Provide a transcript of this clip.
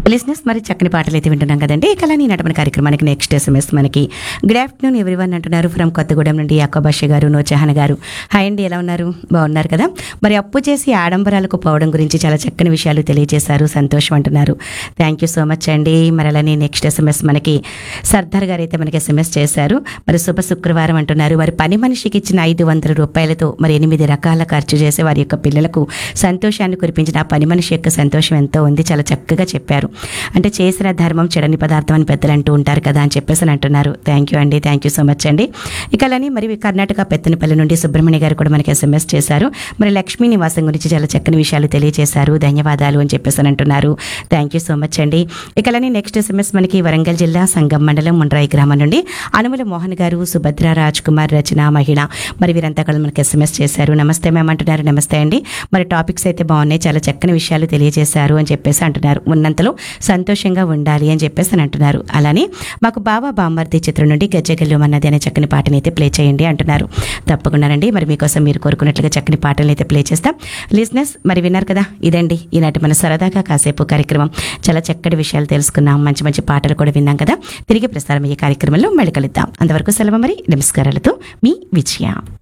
లిసినెస్ మరి చక్కని పాటలు అయితే వింటున్నాం కదండి ఇక అలానే నటమని కార్యక్రమానికి నెక్స్ట్ ఎస్ఎంఎస్ మనకి గుడ్ ఆఫ్టర్నూన్ ఎవ్రీవన్ అంటున్నారు ఫ్రమ్ కొత్తగూడెం నుండి యాకోబాషి గారు నోచహన్ గారు హాయ్ అండి ఎలా ఉన్నారు బాగున్నారు కదా మరి అప్పు చేసి ఆడంబరాలకు పోవడం గురించి చాలా చక్కని విషయాలు తెలియజేశారు సంతోషం అంటున్నారు థ్యాంక్ యూ సో మచ్ అండి మరి అలానే నెక్స్ట్ ఎస్ఎంఎస్ మనకి సర్దార్ గారు అయితే మనకి ఎస్ఎంఎస్ చేశారు మరి శుభ శుక్రవారం అంటున్నారు మరి పని మనిషికి ఇచ్చిన ఐదు వందల రూపాయలతో మరి ఎనిమిది రకాల ఖర్చు చేసే వారి యొక్క పిల్లలకు సంతోషాన్ని కురిపించిన ఆ పని మనిషి యొక్క సంతోషం ఎంతో ఉంది చాలా చక్కగా చెప్పారు అంటే చేసిన ధర్మం చెడని పదార్థం అని పెద్దలు అంటూ ఉంటారు కదా అని చెప్పేసి అని అంటున్నారు థ్యాంక్ యూ అండి థ్యాంక్ యూ సో మచ్ అండి ఇక అలానే మరి కర్ణాటక పెత్తనపల్లి నుండి సుబ్రహ్మణ్య గారు కూడా మనకి ఎస్ఎంఎస్ చేశారు మరి లక్ష్మీ నివాసం గురించి చాలా చక్కని విషయాలు తెలియజేశారు ధన్యవాదాలు అని చెప్పేసి అని అంటున్నారు థ్యాంక్ యూ సో మచ్ అండి ఇక అలానే నెక్స్ట్ ఎస్ఎంఎస్ మనకి వరంగల్ జిల్లా సంగం మండలం ముండ్రాయి గ్రామం నుండి అనుముల మోహన్ గారు సుభద్ర రాజ్ కుమార్ రచన మహిళ మరి వీరంతా కూడా మనకి ఎస్ఎంఎస్ చేశారు నమస్తే మ్యామ్ అంటున్నారు నమస్తే అండి మరి టాపిక్స్ అయితే బాగున్నాయి చాలా చక్కని విషయాలు తెలియజేశారు అని చెప్పేసి అంటున్నారు ఉన్నంతలో సంతోషంగా ఉండాలి అని చెప్పేసి అని అంటున్నారు అలానే మాకు బాబా బామ్మర్ది చిత్రం నుండి గజ్జగల్లు అన్నది అనే చక్కని పాటని అయితే ప్లే చేయండి అంటున్నారు తప్పకుండానండి మరి మీకోసం మీరు కోరుకున్నట్లుగా చక్కని పాటలు అయితే ప్లే చేస్తాం లిజినెస్ మరి విన్నారు కదా ఇదండి ఈనాటి మన సరదాగా కాసేపు కార్యక్రమం చాలా చక్కటి విషయాలు తెలుసుకున్నాం మంచి మంచి పాటలు కూడా విన్నాం కదా తిరిగి ప్రసారం అయ్యే కార్యక్రమంలో మళ్ళీ కలుద్దాం అంతవరకు సెలవు మరి నమస్కారాలతో మీ విజయ